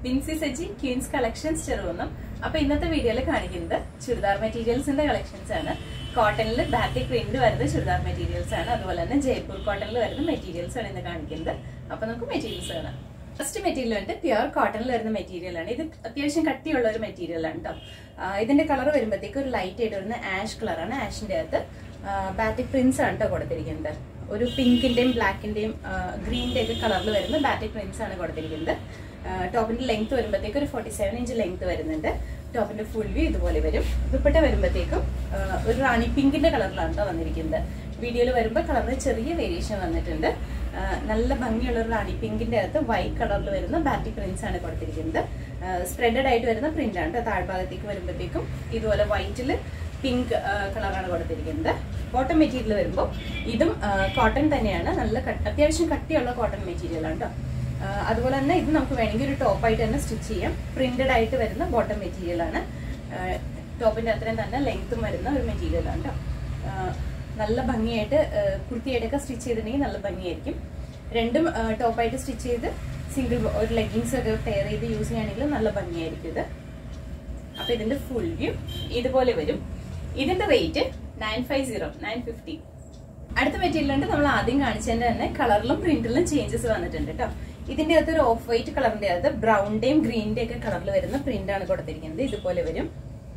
Binsi Saji queens collections Cheruvannam അപ്പൊ ഇന്നത്തെ വീഡിയോയിൽ കാണിക്കുന്നത് ചുരിദാർ മെറ്റീരിയൽസിന്റെ കളക്ഷൻസ് ആണ് കോട്ടണിൽ ബാറ്റിക് പ്രിന്റ് വരുന്ന ചുരിദാർ മെറ്റീരിയൽസ് ആണ് അതുപോലെ തന്നെ ജയ്പൂർ കോട്ടണിൽ വരുന്ന മെറ്റീരിയൽസ് ആണ് ഇന്ന് കാണിക്കുന്നത് അപ്പൊ നമുക്ക് മെറ്റീരിയൽസ് കാണാം ഫസ്റ്റ് മെറ്റീരിയൽ വന്നിട്ട് പ്യുർ കോട്ടണിൽ വരുന്ന മെറ്റീരിയൽ ആണ് ഇത് അത്യാവശ്യം കട്ടിയുള്ള ഒരു മെറ്റീരിയൽ ആണ് കേട്ടോ ഇതിന്റെ കളർ വരുമ്പോഴത്തേക്ക് ഒരു ലൈറ്റ് ആയിട്ട് വരുന്ന ആഷ് കളറാണ് ആഷിന്റെ അകത്ത് ബാറ്റിക് പ്രിന്റ്സ് ആണ് കേട്ടോ കൊടുത്തിരിക്കുന്നത് ഒരു പിങ്കിന്റെയും ബ്ലാക്കിന്റെയും ഗ്രീനിന്റെ ഒക്കെ കളറിൽ വരുന്ന ബാറ്റിക് പ്രിന്റ്സ് ആണ് കൊടുത്തിരിക്കുന്നത് ടോപ്പിന്റെ ലെങ്ത് വരുമ്പോഴത്തേക്ക് ഒരു ഫോർട്ടി സെവൻ ഇഞ്ച് ലെങ്ത് വരുന്നുണ്ട് ടോപ്പിന്റെ ഫുൾ വ്യൂ ഇതുപോലെ വരും ദുപ്പട്ട വരുമ്പോഴത്തേക്കും ഒരു റാണി പിങ്കിന്റെ കളറിലാണ് കേട്ടോ വന്നിരിക്കുന്നത് വീഡിയോയിൽ വരുമ്പോൾ കളറിന് ചെറിയ വേരിയേഷൻ വന്നിട്ടുണ്ട് നല്ല ഭംഗിയുള്ള ഒരു റാണി പിങ്കിന്റെ അകത്ത് വൈറ്റ് കളറിൽ വരുന്ന ബാറ്റിക് പ്രിന്റ്സ് ആണ് കൊടുത്തിരിക്കുന്നത് സ്പ്രെഡഡ് ആയിട്ട് വരുന്ന പ്രിന്റ് ആണ് താഴ്ഭാഗത്തേക്ക് വരുമ്പോഴത്തേക്കും ഇതുപോലെ വൈറ്റിൽ പിങ്ക് കളറാണ് കൊടുത്തിരിക്കുന്നത് കോട്ടൺ മെറ്റീരിയൽ വരുമ്പോൾ ഇതും കോട്ടൺ തന്നെയാണ് നല്ല അത്യാവശ്യം കട്ടിയുള്ള കോട്ടൺ മെറ്റീരിയൽ ആണ് കേട്ടോ അതുപോലെ തന്നെ ഇത് നമുക്ക് വേണമെങ്കിൽ ഒരു ടോപ്പായിട്ട് തന്നെ സ്റ്റിച്ച് ചെയ്യാം പ്രിന്റഡ് ആയിട്ട് വരുന്ന ബോട്ടം മെറ്റീരിയൽ ആണ് ടോപ്പിന്റെ അത്രയും തന്നെ ലെങ്ത്തും വരുന്ന ഒരു മെറ്റീരിയൽ ആണ് കേട്ടോ നല്ല ഭംഗിയായിട്ട് കുർത്തിയായിട്ടൊക്കെ സ്റ്റിച്ച് ചെയ്തിട്ടുണ്ടെങ്കിൽ നല്ല ഭംഗിയായിരിക്കും രണ്ടും ടോപ്പായിട്ട് സ്റ്റിച്ച് ചെയ്ത് സിംഗിൾ ഒരു ലെഗിങ്സ് ഒക്കെ പെയർ ചെയ്ത് യൂസ് ചെയ്യുകയാണെങ്കിൽ നല്ല ഭംഗിയായിരിക്കും ഇത് അപ്പൊ ഇതിന്റെ ഫുൾ വ്യൂ ഇതുപോലെ വരും ഇതിന്റെ rate nine five zero nine fifty അടുത്ത മെറ്റീരിയൽ ഉണ്ട് നമ്മൾ ആദ്യം കാണിച്ചതിന്റെ തന്നെ കളറിലും പ്രിന്റിലും ചേഞ്ചസ് വന്നിട്ടുണ്ട് കേട്ടോ ഇതിന്റെ അകത്ത് ഒരു ഓഫ് വൈറ്റ് കളറിന്റെ അകത്ത് ബ്രൗണിന്റെയും ഗ്രീനിന്റെയും ഒക്കെ കളറിൽ വരുന്ന പ്രിന്റ് ആണ് കൊടുത്തിരിക്കുന്നത് ഇതുപോലെ വരും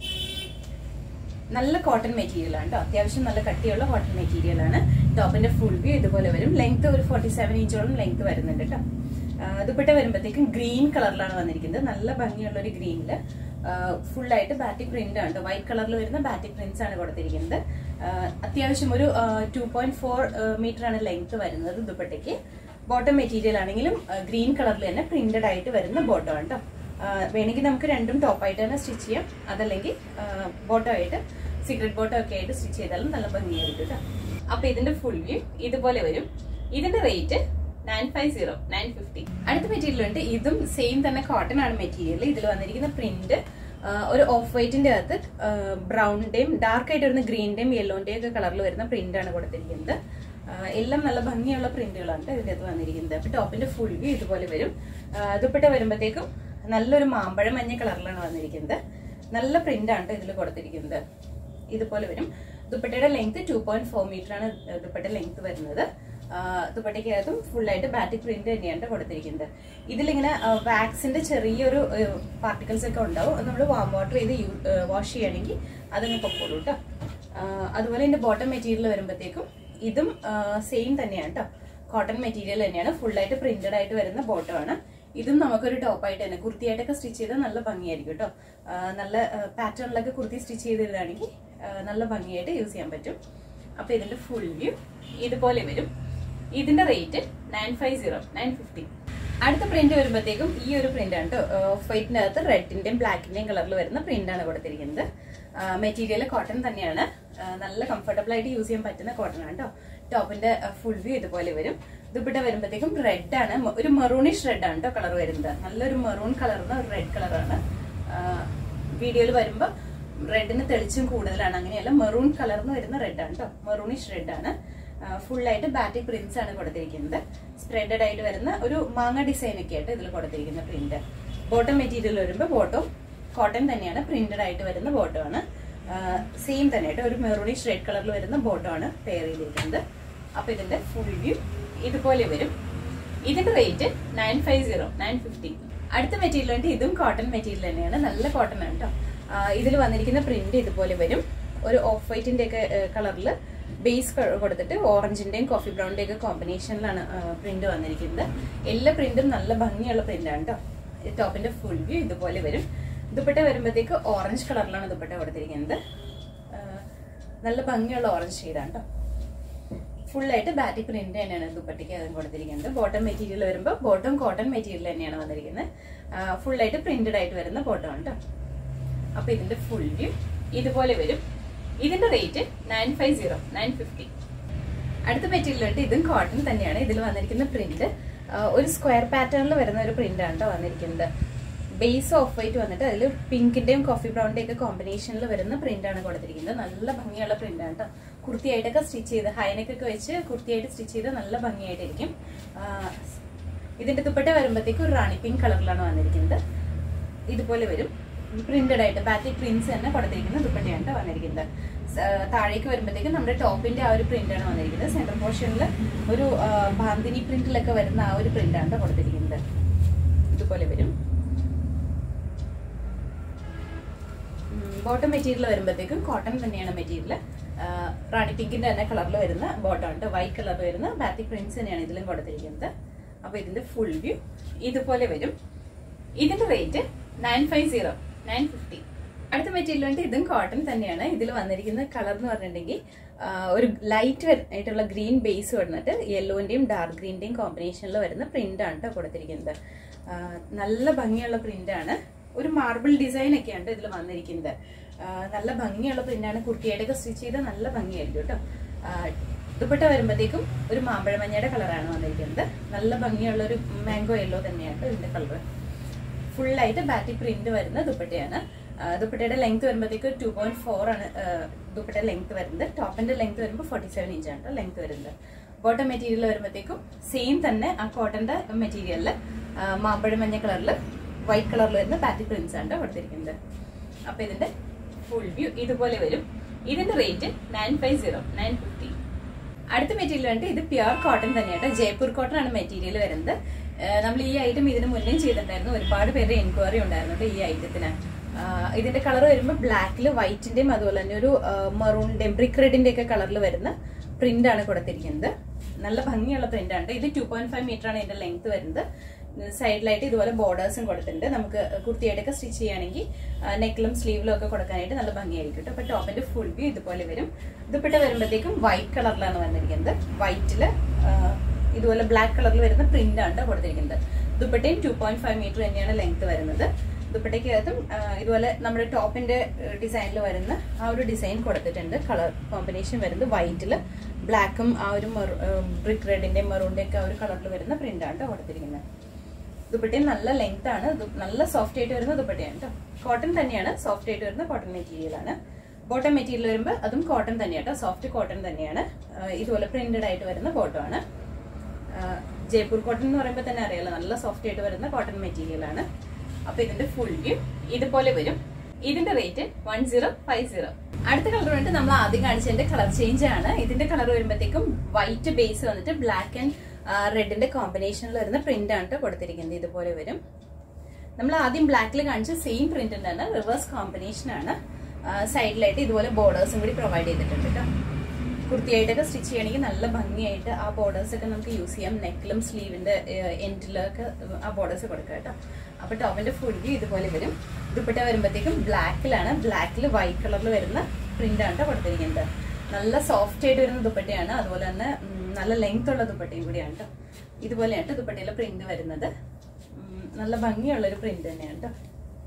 നല്ല കോട്ടൺ മെറ്റീരിയൽ ആണ് കേട്ടോ അത്യാവശ്യം നല്ല കട്ടിയുള്ള കോട്ടൺ മെറ്റീരിയൽ ആണ് ടോപ്പിന്റെ ഫുൾ വ്യൂ ഇതുപോലെ വരും ലെങ്ത് ഒരു ഫോർട്ടി സെവൻ ഇഞ്ചോളം ലെങ്ത് വരുന്നുണ്ട് കേട്ടോ ദുപ്പട്ട വരുമ്പോഴത്തേക്കും ഗ്രീൻ കളറിലാണ് വന്നിരിക്കുന്നത് നല്ല ഭംഗിയുള്ള ഒരു ഗ്രീനില് ഫുൾ ആയിട്ട് ബാറ്റിക് പ്രിന്റ് ആണ് വൈറ്റ് കളറിൽ വരുന്ന ബാറ്റിക് പ്രിന്റ്സ് ആണ് കൊടുത്തിരിക്കുന്നത് അത്യാവശ്യം ഒരു ടു പോയിന്റ് ഫോർ മീറ്റർ ആണ് ലെങ്ത് വരുന്നത് ദുപ്പട്ടയ്ക്ക് ബോട്ടം മെറ്റീരിയൽ ആണെങ്കിലും ഗ്രീൻ കളറിൽ തന്നെ പ്രിന്റഡ് ആയിട്ട് വരുന്ന ബോട്ടം ആണ് കേട്ടോ വേണമെങ്കിൽ നമുക്ക് രണ്ടും ടോപ്പായിട്ട് തന്നെ സ്റ്റിച്ച് ചെയ്യാം അതല്ലെങ്കിൽ ബോട്ടം ആയിട്ട് സീക്രട്ട് ബോട്ടം ഒക്കെ ആയിട്ട് സ്റ്റിച്ച് ചെയ്താലും നല്ല ഭംഗിയായിരിക്കും കേട്ടോ അപ്പൊ ഇതിന്റെ ഫുൾ വ്യൂ ഇതുപോലെ വരും ഇതിന്റെ rate nine five zero nine fifty അടുത്ത മെറ്റീരിയൽ ഉണ്ട് ഇതും സെയിം തന്നെ കോട്ടൺ ആണ് മെറ്റീരിയൽ ഇതിൽ വന്നിരിക്കുന്ന പ്രിന്റ് ഒരു ഓഫ് വൈറ്റിന്റെ അകത്ത് ബ്രൗണിന്റെയും ഡാർക്ക് ആയിട്ട് വരുന്ന ഗ്രീനിന്റെയും യെല്ലോന്റെയും ഒക്കെ കളറിൽ വരുന്ന പ്രിന്റ് ആണ് കൊടുത്തിരിക്കുന്നത് എല്ലാം നല്ല ഭംഗിയുള്ള പ്രിന്റുകളാണ് ഇതിന്റെ അകത്ത് വന്നിരിക്കുന്നത് അപ്പൊ ടോപ്പിന്റെ ഫുൾ വ്യൂ ഇതുപോലെ വരും ദുപ്പട്ട വരുമ്പോഴത്തേക്കും നല്ലൊരു മാമ്പഴ മഞ്ഞ കളറിലാണ് വന്നിരിക്കുന്നത് നല്ല പ്രിന്റ് ആണ് ഇതിൽ കൊടുത്തിരിക്കുന്നത് ഇതുപോലെ വരും ദുപ്പട്ടയുടെ length two point four metre ആണ് ദുപ്പട്ട ലെങ്ത് വരുന്നത് ദുപ്പട്ടയ്ക്കകത്തും ഫുൾ ആയിട്ട് ബാറ്റിക് പ്രിന്റ് തന്നെയാണ് കൊടുത്തിരിക്കുന്നത് ഇതിലിങ്ങനെ വാക്സിന്റെ ചെറിയൊരു പാർട്ടിക്കിൾസ് ഒക്കെ ഉണ്ടാവും അത് നമ്മൾ വാം വാട്ടർ ചെയ്ത് വാഷ് ചെയ്യുകയാണെങ്കിൽ അതങ്ങ് പൊക്കോളൂ കേട്ടോ അതുപോലെ ഇതിന്റെ ബോട്ടം മെറ്റീരിയൽ വരുമ്പോഴത്തേക്കും ഇതും സെയിം തന്നെയാണ് കേട്ടോ കോട്ടൺ മെറ്റീരിയൽ തന്നെയാണ് ഫുൾ ആയിട്ട് പ്രിന്റഡ് ആയിട്ട് വരുന്ന ബോട്ടം ആണ് ഇതും നമുക്കൊരു ടോപ്പായിട്ട് തന്നെ കുർത്തിയായിട്ടൊക്കെ സ്റ്റിച്ച് ചെയ്താൽ നല്ല ഭംഗിയായിരിക്കും കേട്ടോ നല്ല പാറ്റേണിലൊക്കെ കുർത്തി സ്റ്റിച്ച് ചെയ്തിടുകയാണെങ്കിൽ നല്ല ഭംഗിയായിട്ട് യൂസ് ചെയ്യാൻ പറ്റും അപ്പൊ ഇതിന്റെ ഫുൾ വ്യൂ ഇതുപോലെ വരും ഇതിന്റെ rate nine five zero nine fifty അടുത്ത പ്രിന്റ് വരുമ്പോഴത്തേക്കും ഈ ഒരു പ്രിന്റ് ആണ് കേട്ടോ ഓഫ് വൈറ്റിന്റെ അകത്ത് റെഡിന്റെയും ബ്ലാക്കിന്റെയും കളറിൽ വരുന്ന പ്രിന്റ് ആണ് കൊടുത്തിരിക്കുന്നത് മെറ്റീരിയൽ കോട്ടൺ തന്നെയാണ് നല്ല കംഫർട്ടബിൾ ആയിട്ട് യൂസ് ചെയ്യാൻ പറ്റുന്ന കോട്ടൺ ആണ് കേട്ടോ ടോപ്പിന്റെ ഫുൾ വ്യൂ ഇതുപോലെ വരും ദുപ്പട്ട വരുമ്പോഴത്തേക്കും റെഡ് ആണ് ഒരു മെറൂണിഷ് റെഡ് ആണ് കേട്ടോ കളർ വരുന്നത് നല്ലൊരു മെറൂൺ കളർന്ന ഒരു റെഡ് കളറാണ് വീഡിയോയിൽ വരുമ്പോൾ റെഡിന് തെളിച്ചും കൂടുതലാണ് അങ്ങനെയല്ല മെറൂൺ കളർന്ന് വരുന്ന റെഡ് ആണ് കേട്ടോ മെറൂണിഷ് റെഡ് ആണ് ഫുൾ ആയിട്ട് ബാറ്റിക് പ്രിന്റ്സ് ആണ് കൊടുത്തിരിക്കുന്നത് സ്പ്രെഡഡ് ആയിട്ട് വരുന്ന ഒരു മാങ്ങ ഡിസൈൻ ഒക്കെ ആയിട്ട് ഇതിൽ കൊടുത്തിരിക്കുന്ന പ്രിന്റ് ബോട്ടം മെറ്റീരിയൽ വരുമ്പോൾ ബോട്ടം കോട്ടൺ തന്നെയാണ് പ്രിന്റഡ് ആയിട്ട് വരുന്ന ബോട്ടം ആണ് സെയിം തന്നെ ആയിട്ട് ഒരു മെറൂണിഷ് റെഡ് കളറിൽ വരുന്ന ബോട്ടം ആണ് പെയർ ചെയ്തിരിക്കുന്നത് അപ്പൊ ഇതിന്റെ ഫുൾ വ്യൂ ഇതുപോലെ വരും ഇതിന്റെ rate nine five zero nine fifty അടുത്ത മെറ്റീരിയൽ ഉണ്ട് ഇതും കോട്ടൺ മെറ്റീരിയൽ തന്നെയാണ് നല്ല കോട്ടൺ ആണ് കേട്ടോ ഇതിൽ വന്നിരിക്കുന്ന പ്രിന്റ് ഇതുപോലെ വരും ഒരു ഓഫ് വൈറ്റിന്റെ ഒക്കെ കളറിൽ ബേസ് കൊടുത്തിട്ട് ഓറഞ്ചിന്റെയും കോഫി ബ്രൗണിന്റെയും ഒക്കെ കോമ്പിനേഷനിലാണ് പ്രിന്റ് വന്നിരിക്കുന്നത് എല്ലാ പ്രിന്റും നല്ല ഭംഗിയുള്ള പ്രിന്റ് ആണ് കേട്ടോ ടോപ്പിന്റെ ഫുൾ വ്യൂ ഇതുപോലെ വരും ദുപ്പട്ട വരുമ്പോഴത്തേക്ക് ഓറഞ്ച് കളറിലാണ് ദുപ്പട്ട കൊടുത്തിരിക്കുന്നത് നല്ല ഭംഗിയുള്ള ഓറഞ്ച് ഷെയ്ഡാണ് കേട്ടോ ഫുൾ ആയിട്ട് ബാറ്റിക് പ്രിന്റ് തന്നെയാണ് ദുപ്പട്ടയ്ക്ക് അതും കൊടുത്തിരിക്കുന്നത് ബോട്ടം മെറ്റീരിയൽ വരുമ്പോൾ ബോട്ടം കോട്ടൺ മെറ്റീരിയൽ തന്നെയാണ് വന്നിരിക്കുന്നത് ഫുൾ ആയിട്ട് പ്രിന്റഡ് ആയിട്ട് വരുന്ന ബോട്ടം ആണ് കേട്ടോ അപ്പൊ ഇതിന്റെ ഫുൾ വ്യൂ ഇതുപോലെ വരും ഇതിന്റെ rate nine five zero nine fifty അടുത്ത മെറ്റീരിയൽ ഉണ്ട് ഇതും കോട്ടൺ തന്നെയാണ് ഇതിൽ വന്നിരിക്കുന്ന പ്രിന്റ് ഒരു സ്ക്വയർ പാറ്റേണിൽ വരുന്ന ഒരു പ്രിന്റ് ആണ് കേട്ടോ വന്നിരിക്കുന്നത് ബേസ് ഓഫ് വൈറ്റ് വന്നിട്ട് അതിൽ പിങ്കിന്റെയും കോഫി ബ്രൗണിന്റെയും ഒക്കെ കോമ്പിനേഷനിൽ വരുന്ന പ്രിന്റ് ആണ് കൊടുത്തിരിക്കുന്നത് നല്ല ഭംഗിയുള്ള പ്രിന്റ് ആണ് കേട്ടോ കുർത്തിയായിട്ടൊക്കെ സ്റ്റിച്ച് ചെയ്ത് ഹൈനെക്കൊക്കെ വെച്ച് കുർത്തിയായിട്ട് സ്റ്റിച്ച് ചെയ്ത് നല്ല ഭംഗിയായിട്ടിരിക്കും ഇതിന്റെ ദുപ്പട്ട വരുമ്പോഴത്തേക്കും ഒരു റാണി പിങ്ക് കളറിലാണ് വന്നിരിക്കുന്നത് ഇതുപോലെ വരും പ്രിന്റഡ് ആയിട്ട് ബാറ്റിക് പ്രിന്റ്സ് തന്നെ കൊടുത്തിരിക്കുന്ന ദുപ്പട്ടയാണ് ട്ടോ വന്നിരിക്കുന്നത് സ- താഴേക്ക് വരുമ്പോഴത്തേക്കും നമ്മുടെ ടോപ്പിന്റെ ആ ഒരു പ്രിന്റ് ആണ് വന്നിരിക്കുന്നത് സെന്റർ പോർഷനിൽ ഒരു ആ, ബാന്തിനി പ്രിന്റിലൊക്കെ വരുന്ന ആ ഒരു പ്രിന്റ് ആണ് ട്ടോ കൊടുത്തിരിക്കുന്നത് ഇതുപോലെ വരും ബോട്ടം മെറ്റീരിയൽ വരുമ്പോഴത്തേക്കും കോട്ടൺ തന്നെയാണ് മെറ്റീരിയൽ റാണി പിങ്കിന്റെ തന്നെ കളറിൽ വരുന്ന ബോട്ടം ഉണ്ട് വൈറ്റ് കളറിൽ വരുന്ന ബാത്തിക് പ്രിന്റ്സ് തന്നെയാണ് ഇതിലും കൊടുത്തിരിക്കുന്നത് അപ്പൊ ഇതിന്റെ ഫുൾ വ്യൂ ഇതുപോലെ വരും ഇതിന്റെ rate nine five zero nine fifty അടുത്ത മെറ്റീരിയൽ ഉണ്ട് ഇതും കോട്ടൺ തന്നെയാണ് ഇതിൽ വന്നിരിക്കുന്ന കളർ എന്ന് പറഞ്ഞിട്ടുണ്ടെങ്കിൽ ആ, ഒരു ലൈറ്റ് ആയിട്ടുള്ള ഗ്രീൻ ബേസ് വന്നിട്ട് യെല്ലോന്റെയും ഡാർക്ക് ഗ്രീന്റെയും കോമ്പിനേഷനിൽ വരുന്ന പ്രിന്റ് ആണ് ട്ടോ കൊടുത്തിരിക്കുന്നത് ആ, നല്ല ഭംഗിയുള്ള പ്രിന്റ് ആണ് ഒരു മാർബിൾ ഡിസൈൻ ഒക്കെയാണ് ഇതിൽ വന്നിരിക്കുന്നത് ആ, നല്ല ഭംഗിയുള്ള പ്രിന്റാണ് കുർത്തിയായിട്ടൊക്കെ സ്റ്റിച്ച് ചെയ്ത് നല്ല ഭംഗിയായിരിക്കും കേട്ടോ ദുപ്പട്ട വരുമ്പോഴത്തേക്കും ഒരു മാമ്പഴമഞ്ഞയുടെ കളറാണ് വന്നിരിക്കുന്നത് നല്ല ഭംഗിയുള്ള ഒരു മാംഗോ യെല്ലോ തന്നെയാണ് ഇതിന്റെ കളർ ഫുള്ളായിട്ട് ബാറ്റിക് പ്രിന്റ് വരുന്ന ദുപ്പട്ടയാണ് ആ, ദുപ്പട്ടയുടെ ലെങ്ത് വരുമ്പോഴത്തേക്ക് ടു പോയിന്റ് ഫോർ ആണ് ആ, ദുപ്പട്ട ലെങ്ത് വരുന്നത് ടോപ്പിന്റെ ലെങ്ത് വരുമ്പോൾ ഫോർട്ടി സെവൻ ഇഞ്ച് ആണ് ലെങ്ത് വരുന്നത് ബോട്ടം മെറ്റീരിയൽ വരുമ്പോഴത്തേക്കും സെയിം തന്നെ ആ കോട്ടന്റെ മെറ്റീരിയലിൽ മാമ്പഴ മഞ്ഞ കളറിൽ വൈറ്റ് കളറിൽ വരുന്ന ബാറ്റിക് പ്രിന്റ്സ് ആണ് കൊടുത്തിരിക്കുന്നത് അപ്പൊ ഇതിന്റെ ഫുൾ വ്യൂ ഇതുപോലെ വരും ഇതിന്റെ rate nine five zero nine fifty അടുത്ത മെറ്റീരിയൽ ഉണ്ട് ഇത് പ്യുർ കോട്ടൺ തന്നെയാണ് ജയ്പൂർ കോട്ടൺ ആണ് മെറ്റീരിയൽ വരുന്നത് ഏഹ് നമ്മൾ ഈ ഐറ്റം ഇതിന് മുന്നേ ചെയ്തിട്ടുണ്ടായിരുന്നു ഒരുപാട് പേര് എൻക്വയറി ഉണ്ടായിരുന്നു ട്ടോ ഈ ഐറ്റത്തിന് ആഹ് ഇതിന്റെ കളർ വരുമ്പോൾ ബ്ലാക്കിൽ വൈറ്റിന്റെയും അതുപോലെ തന്നെ ഒരു മെറൂണിന്റെയും ബ്രിക്ക് റെഡിന്റെ ഒക്കെ കളറിൽ വരുന്ന പ്രിന്റ് ആണ് കൊടുത്തിരിക്കുന്നത് നല്ല ഭംഗിയുള്ള പ്രിന്റ് ആണ് ഇത് ടു പോയിന്റ് ഫൈവ് മീറ്റർ ആണ് ഇതിന്റെ ലെങ്ത് വരുന്നത് സൈഡിലായിട്ട് ഇതുപോലെ ബോർഡേഴ്സും കൊടുത്തിട്ടുണ്ട് നമുക്ക് കുർത്തിയായിട്ടൊക്കെ സ്റ്റിച്ച് ചെയ്യുകയാണെങ്കിൽ നെക്കിലും സ്ലീവിലും ഒക്കെ കൊടുക്കാനായിട്ട് നല്ല ഭംഗിയായിരിക്കും കേട്ടോ അപ്പൊ ടോപ്പിന്റെ ഫുൾ വ്യൂ ഇതുപോലെ വരും ദുപ്പട്ട വരുമ്പോഴത്തേക്കും വൈറ്റ് കളറിലാണ് വന്നിരിക്കുന്നത് വൈറ്റില് ഇതുപോലെ ബ്ലാക്ക് കളറിൽ വരുന്ന പ്രിന്റ് ആണ് ട്ടോ കൊടുത്തിരിക്കുന്നത് ദുപ്പട്ടയും ടു പോയിന്റ് ഫൈവ് മീറ്റർ തന്നെയാണ് ലെങ്ത് വരുന്നത് ദുപ്പട്ടയ്ക്കകത്തും ആ, ഇതുപോലെ നമ്മുടെ ടോപ്പിന്റെ ഡിസൈനിൽ വരുന്ന ആ ഒരു ഡിസൈൻ കൊടുത്തിട്ടുണ്ട് കളർ കോമ്പിനേഷൻ വരുന്നത് വൈറ്റില് ബ്ലാക്കും ആ ഒരു ബ്രിക്ക് റെഡിന്റെ മെറൂണിന്റെ ഒക്കെ ആ ഒരു കളറിൽ വരുന്ന പ്രിന്റ് ആണ് ട്ടോ കൊടുത്തിരിക്കുന്നത് ദുപ്പട്ടയും നല്ല ലെങ്ത് ആണ് ദു- നല്ല സോഫ്റ്റ് ആയിട്ട് വരുന്ന ദുപ്പട്ടയാണ് കേട്ടോ കോട്ടൺ തന്നെയാണ് സോഫ്റ്റ് ആയിട്ട് വരുന്ന കോട്ടൺ മെറ്റീരിയൽ ആണ് ബോട്ടം മെറ്റീരിയൽ വരുമ്പോൾ അതും കോട്ടൺ തന്നെയാണ് സോഫ്റ്റ് കോട്ടൺ തന്നെയാണ് ആ, ഇതുപോലെ പ്രിന്റഡ് ആയിട്ട് വരുന്ന ബോട്ടം ആണ് ആ, ജയ്പൂർ കോട്ടൺ എന്ന് പറയുമ്പോൾ തന്നെ അറിയാലോ നല്ല സോഫ്റ്റ് ആയിട്ട് വരുന്ന കോട്ടൺ മെറ്റീരിയൽ ആണ് അപ്പൊ ഇതിന്റെ ഫുൾ വ്യൂ ഇതുപോലെ വരും ഇതിന്റെ rate one zero five zero അടുത്ത കളർ വന്നിട്ട് നമ്മൾ ആദ്യം കാണിച്ചതിന്റെ കളർ ചേഞ്ച് ആണ് ഇതിന്റെ കളർ വരുമ്പോഴത്തേക്കും വൈറ്റ് ബേസ് വന്നിട്ട് ബ്ലാക്ക് ആൻഡ് റെഡിന്റെ കോമ്പിനേഷനിൽ വരുന്ന പ്രിന്റ് ആണ് ട്ടോ കൊടുത്തിരിക്കുന്നത് ഇതുപോലെ വരും നമ്മൾ ആദ്യം ബ്ലാക്കിൽ കാണിച്ച സെയിം പ്രിന്റ് തന്നെ റിവേഴ്സ് കോമ്പിനേഷൻ ആണ് സൈഡിലായിട്ട് ഇതുപോലെ ബോർഡേഴ്സും കൂടി പ്രൊവൈഡ് ചെയ്തിട്ടുണ്ട് കേട്ടോ കുർത്തിയായിട്ടൊക്കെ സ്റ്റിച്ച് ചെയ്യണമെങ്കിൽ നല്ല ഭംഗിയായിട്ട് ആ ബോർഡേഴ്സ് ഒക്കെ നമുക്ക് യൂസ് ചെയ്യാം നെക്കിലും സ്ലീവിന്റെ എൻഡിലൊക്കെ ആ ബോർഡേഴ്സ് കൊടുക്കാം കേട്ടോ അപ്പൊ ടോപ്പിന്റെ ഫുൾ വ്യൂ ഇതുപോലെ വരും ദുപ്പട്ട വരുമ്പോഴത്തേക്കും ബ്ലാക്കിലാണ് ബ്ലാക്കിൽ വൈറ്റ് കളറിൽ വരുന്ന പ്രിന്റ് ആണ് ട്ടോ കൊടുത്തിരിക്കുന്നത് നല്ല സോഫ്റ്റ് ആയിട്ട് വരുന്ന ദുപ്പട്ടയാണ് അതുപോലെ തന്നെ ഉം, നല്ല ലെങ്ത് ഉള്ള ദുപ്പട്ടയും കൂടിയാണ് കേട്ടോ ഇതുപോലെയാണ് ട്ടോ ദുപ്പട്ടയിലെ പ്രിന്റ് വരുന്നത് ഉം, നല്ല ഭംഗിയുള്ള ഒരു പ്രിന്റ് തന്നെയാണ് കേട്ടോ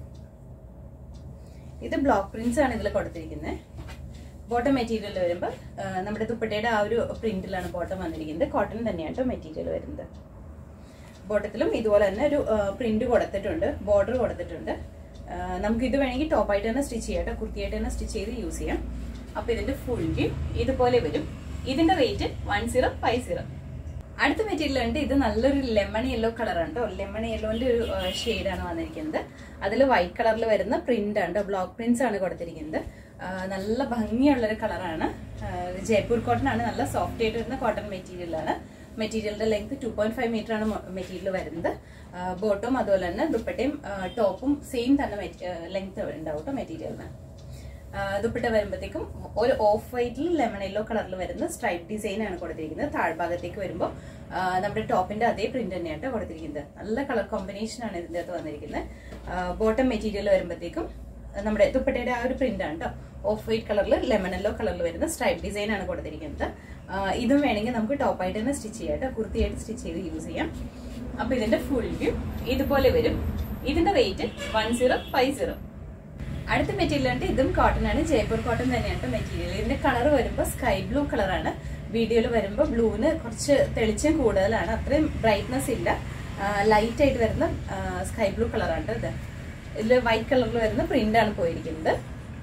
ഇത് ബ്ലോക്ക് പ്രിന്റ്സ് ആണ് ഇതിൽ കൊടുത്തിരിക്കുന്നത് ബോട്ടം മെറ്റീരിയൽ വരുമ്പോൾ നമ്മുടെ ദുപ്പട്ടയുടെ ആ ഒരു പ്രിന്റിലാണ് ബോട്ടം വന്നിരിക്കുന്നത് കോട്ടൺ തന്നെയാണ് കേട്ടോ മെറ്റീരിയൽ വരുന്നത് ബോട്ടത്തിലും ഇതുപോലെ തന്നെ ഒരു പ്രിന്റ് കൊടുത്തിട്ടുണ്ട് ബോർഡർ കൊടുത്തിട്ടുണ്ട് ആ, നമുക്ക് ഇത് വേണമെങ്കിൽ ടോപ്പായിട്ട് തന്നെ സ്റ്റിച്ച് ചെയ്യാം കേട്ടോ കുർത്തിയായിട്ട് തന്നെ സ്റ്റിച്ച് ചെയ്ത് യൂസ് ചെയ്യാം അപ്പൊ ഇതിന്റെ ഫുൾ വ്യൂ ഇതുപോലെ വരും ഇതിന്റെ rate one zero five zero അടുത്ത മെറ്റീരിയൽ ഉണ്ട് ഇത് നല്ലൊരു ലെമൺ യെല്ലോ കളറാണ് കേട്ടോ ലെമൺ യെല്ലോന്റെ ഒരു ഷെയ്ഡാണ് വന്നിരിക്കുന്നത് അതിൽ വൈറ്റ് കളറിൽ വരുന്ന പ്രിന്റ് ആണ് ബ്ലോക്ക് പ്രിന്റ്സ് ആണ് കൊടുത്തിരിക്കുന്നത് ആ, നല്ല ഭംഗിയുള്ള ഒരു കളറാണ് ജയ്പൂർ കോട്ടൺ ആണ് നല്ല സോഫ്റ്റ് ആയിട്ട് വരുന്ന കോട്ടൺ മെറ്റീരിയലാണ് മെറ്റീരിയലിന്റെ length two point five meter ആണ് മെറ്റീരിയൽ വരുന്നത് ബോട്ടും അതുപോലെ തന്നെ ദുപ്പട്ടയും ടോപ്പും സെയിം തന്നെ ലെങ്ത് ഉണ്ടാവും കേട്ടോ മെറ്റീരിയലിന് ദുപ്പട്ട വരുമ്പോഴത്തേക്കും ഒരു ഓഫ് വൈറ്റിൽ ലെമൺ യെല്ലോ കളറിൽ വരുന്ന സ്ട്രൈപ്പ് ഡിസൈൻ ആണ് കൊടുത്തിരിക്കുന്നത് താഴ്ഭാഗത്തേക്ക് വരുമ്പോൾ നമ്മുടെ ടോപ്പിന്റെ അതേ പ്രിന്റ് തന്നെയാണ് ട്ടോ കൊടുത്തിരിക്കുന്നത് നല്ല കളർ കോമ്പിനേഷൻ ആണ് ഇതിന്റെ അകത്ത് വന്നിരിക്കുന്നത് ബോട്ടം മെറ്റീരിയൽ വരുമ്പോഴത്തേക്കും നമ്മുടെ ദുപ്പട്ടയുടെ ആ ഒരു പ്രിന്റ് ആണ് കേട്ടോ ഓഫ് വൈറ്റ് കളറിൽ ലെമൺ യെല്ലോ കളറിൽ വരുന്ന സ്ട്രൈപ്പ് ഡിസൈൻ ആണ് കൊടുത്തിരിക്കുന്നത് ആ, ഇതും വേണമെങ്കിൽ നമുക്ക് ടോപ്പായിട്ട് തന്നെ സ്റ്റിച്ച് ചെയ്യാം കേട്ടോ കുർത്തിയായിട്ട് സ്റ്റിച്ച് ചെയ്ത് യൂസ് ചെയ്യാം അപ്പൊ ഇതിന്റെ ഫുൾ വ്യൂ ഇതുപോലെ വരും ഇതിന്റെ rate one zero five zero അടുത്ത മെറ്റീരിയൽ ഉണ്ട് ഇതും കോട്ടൺ ആണ് ജയ്പൂർ കോട്ടൺ തന്നെയാണ് മെറ്റീരിയൽ ഇതിന്റെ കളർ വരുമ്പോൾ സ്കൈ ബ്ലൂ കളറാണ് വീഡിയോയിൽ വരുമ്പോൾ ബ്ലൂവിന് കുറച്ച് തെളിച്ചം കൂടുതലാണ് അത്രയും ബ്രൈറ്റ്നസ് ഇല്ല ലൈറ്റ് ആയിട്ട് വരുന്ന സ്കൈ ബ്ലൂ കളറാണ് ട്ടോ ഇത് ഇതിൽ വൈറ്റ് കളറിൽ വരുന്ന പ്രിന്റ് ആണ് പോയിരിക്കുന്നത്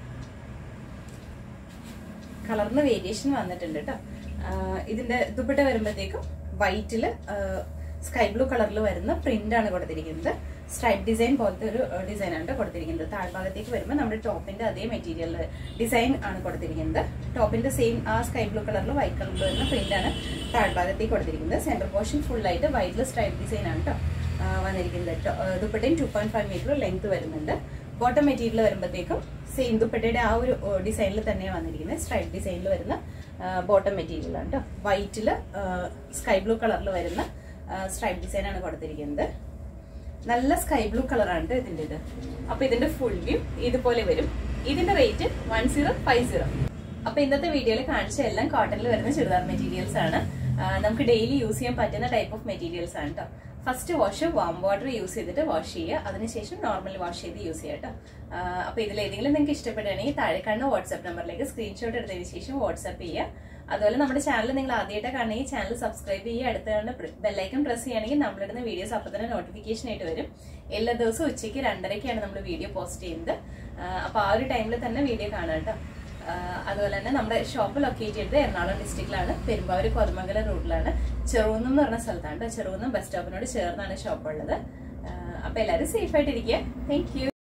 കളറിന് വേരിയേഷൻ വന്നിട്ടുണ്ട് കേട്ടോ ഇതിന്റെ ദുപ്പട്ട വരുമ്പോഴത്തേക്കും വൈറ്റില് സ്കൈ ബ്ലൂ കളറിൽ വരുന്ന പ്രിന്റ് ആണ് കൊടുത്തിരിക്കുന്നത് സ്ട്രൈപ്പ് ഡിസൈൻ പോലത്തെ ഒരു ഡിസൈൻ ആണ് കൊടുത്തിരിക്കുന്നത് താഴ്ഭാഗത്തേക്ക് വരുമ്പോൾ നമ്മുടെ ടോപ്പിന്റെ അതേ മെറ്റീരിയൽ ഡിസൈൻ ആണ് കൊടുത്തിരിക്കുന്നത് ടോപ്പിന്റെ സെയിം ആ സ്കൈ ബ്ലൂ കളറിൽ വൈറ്റ് കളറിൽ വരുന്ന പ്രിന്റ് ആണ് താഴ്ഭാഗത്തേക്ക് കൊടുത്തിരിക്കുന്നത് സെന്റർ പോർഷൻ ഫുൾ ആയിട്ട് വൈറ്റിൽ സ്ട്രൈപ്പ് ഡിസൈൻ ആണ് കേട്ടോ വന്നിരിക്കുന്നത് ദുപ്പട്ടയും two point five meter length വരുന്നുണ്ട് ബോട്ടം മെറ്റീരിയൽ വരുമ്പോഴത്തേക്കും സെയിം ദുപ്പട്ടയുടെ ആ ഒരു ഡിസൈനിൽ തന്നെയാണ് വന്നിരിക്കുന്നത് സ്ട്രൈപ്പ് ഡിസൈനിൽ വരുന്ന ബോട്ടം മെറ്റീരിയൽ ആണ് കേട്ടോ വൈറ്റിൽ സ്കൈ ബ്ലൂ കളറിൽ വരുന്ന സ്ട്രൈപ്പ് ഡിസൈൻ ആണ് കൊടുത്തിരിക്കുന്നത് നല്ല സ്കൈ ബ്ലൂ കളറാണ് ഇതിന്റെ ഇത് അപ്പൊ ഇതിന്റെ ഫുൾ വ്യൂ ഇതുപോലെ വരും ഇതിന്റെ rate one zero five zero അപ്പൊ ഇന്നത്തെ വീഡിയോയിൽ കാണിച്ച എല്ലാം കോട്ടണിൽ വരുന്ന ചുരിദാർ മെറ്റീരിയൽസ് ആണ് ആ, നമുക്ക് ഡെയിലി യൂസ് ചെയ്യാൻ പറ്റുന്ന ടൈപ്പ് ഓഫ് മെറ്റീരിയൽസ് ആണ് കേട്ടോ first wash warm water use ചെയ്തിട്ട് വാഷ് ചെയ്യുക അതിനുശേഷം നോർമൽ വാഷ് ചെയ്ത് യൂസ് ചെയ്യുക കേട്ടോ ആ, അപ്പൊ ഇതിൽ ഏതെങ്കിലും നിങ്ങൾക്ക് ഇഷ്ടപ്പെടുകയാണെങ്കിൽ താഴെ കാണുന്ന വാട്സ്ആപ്പ് നമ്പറിലേക്ക് സ്ക്രീൻഷോട്ട് എടുത്തതിന് ശേഷം വാട്സ്ആപ്പ് ചെയ്യുക അതുപോലെ നമ്മുടെ ചാനൽ നിങ്ങൾ ആദ്യമായിട്ട് കാണുകയും ചാനൽ സബ്സ്ക്രൈബ് ചെയ്യുക അടുത്ത കാണുന്ന ബെല്ലൈക്കൺ പ്രസ് ചെയ്യുകയാണെങ്കിൽ നമ്മളിടുന്ന വീഡിയോസ് അപ്പോൾ തന്നെ നോട്ടിഫിക്കേഷൻ ആയിട്ട് വരും എല്ലാ ദിവസവും ഉച്ചയ്ക്ക് രണ്ടരയ്ക്കാണ് നമ്മൾ വീഡിയോ പോസ്റ്റ് ചെയ്യുന്നത് അപ്പോൾ ആ ഒരു ടൈമിൽ തന്നെ വീഡിയോ കാണാം കേട്ടോ ആ, അതുപോലെ തന്നെ നമ്മുടെ ഷോപ്പ് ലൊക്കേറ്റ് ചെയ്തത് എറണാകുളം ഡിസ്ട്രിക്റ്റിലാണ് പെരുമ്പാവൂർ കോതമംഗലം റൂട്ടിലാണ് ചെറുകുന്നം എന്ന് പറഞ്ഞ സ്ഥലത്താണ് കേട്ടോ ചെറുകുന്നം ബസ് സ്റ്റോപ്പിനോട് ചേർന്നാണ് ഷോപ്പ് ഉള്ളത് അപ്പോൾ എല്ലാവരും സേഫ് ആയിട്ടിരിക്കുക താങ്ക് യു